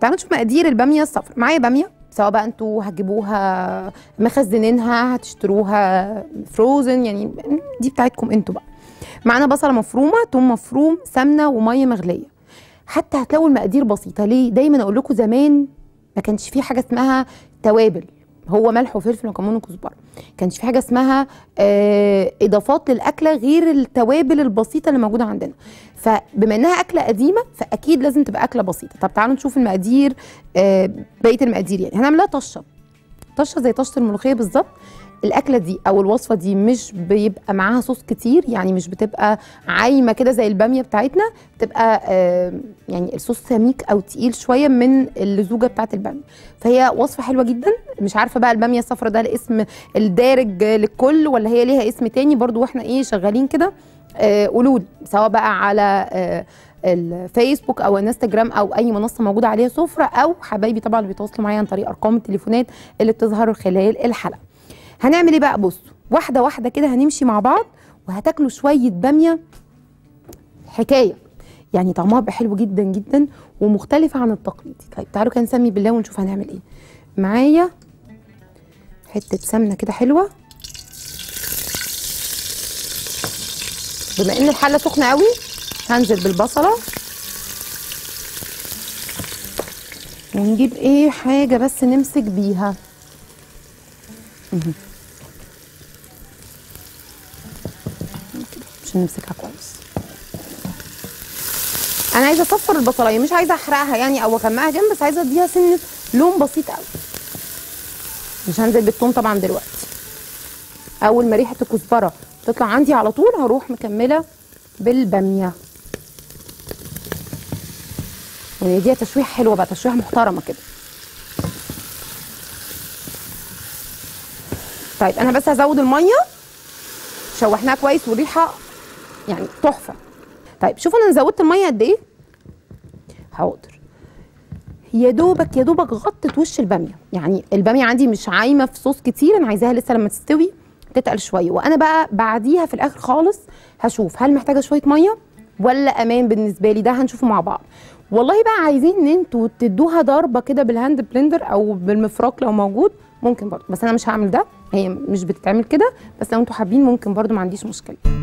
تعالوا نشوف مقادير الباميه الصفراء معايا باميه سواء بقى انتوا هتجيبوها مخزنينها هتشتروها فروزن يعني دي بتاعتكم انتوا بقى معانا بصله مفرومه توم مفروم سمنه وميه مغليه حتى هتلاقوا المقادير بسيطه ليه دايما اقول لكم زمان ما كانش في حاجه اسمها توابل هو ملح وفلفل وكمون وكزبره كانش في حاجه اسمها آه اضافات للاكله غير التوابل البسيطه اللي موجوده عندنا فبما انها اكله قديمه فاكيد لازم تبقى اكله بسيطه طب تعالوا نشوف المقادير آه بقيه المقادير يعني هنعملها طشه طشه زي طشه الملوخيه بالظبط الاكله دي او الوصفه دي مش بيبقى معاها صوص كتير يعني مش بتبقى عايمه كده زي الباميه بتاعتنا بتبقى آه يعني الصوص سميك او تقيل شويه من اللزوجه بتاعت الباميه فهي وصفه حلوه جدا مش عارفه بقى الباميه الصفراء ده الاسم الدارج للكل ولا هي ليها اسم تاني برضو واحنا ايه شغالين كده آه قولوا لي سواء بقى على آه الفيسبوك او الانستجرام او اي منصه موجوده عليها سفره او حبايبي طبعا اللي بيتواصلوا معايا عن طريق ارقام التليفونات اللي بتظهر خلال الحلقه هنعمل ايه بقى بصوا واحده واحده كده هنمشي مع بعض وهتاكلوا شويه باميه حكايه يعني طعمها بقى حلو جدا جدا ومختلفه عن التقليدي طيب تعالوا كده نسمي بالله ونشوف هنعمل ايه معايا حته سمنه كده حلوه بما ان الحله سخنه قوي هنزل بالبصله ونجيب ايه حاجه بس نمسك بيها عشان نمسكها كويس انا عايزه اصفر البصلايه مش عايزه احرقها يعني او اغمقها جنب بس عايزه اديها سنه لون بسيط قوي مش هنزل بالثوم طبعا دلوقتي اول ما ريحه الكزبره تطلع عندي على طول هروح مكمله بالباميه ونديها تشويح حلوه بقى تشويح محترمه كده طيب انا بس هزود الميه شوحناها كويس والريحه يعني تحفه طيب شوفوا انا زودت الميه قد ايه حاضر يا دوبك يا دوبك غطت وش الباميه يعني الباميه عندي مش عايمه في صوص كتير انا عايزاها لسه لما تستوي تتقل شويه وانا بقى بعديها في الاخر خالص هشوف هل محتاجه شويه ميه ولا امان بالنسبه لي ده هنشوفه مع بعض والله بقى عايزين ان انتوا تدوها ضربه كده بالهاند بلندر او بالمفراك لو موجود ممكن برضه بس انا مش هعمل ده هي مش بتتعمل كده بس لو انتوا حابين ممكن برضه ما عنديش مشكله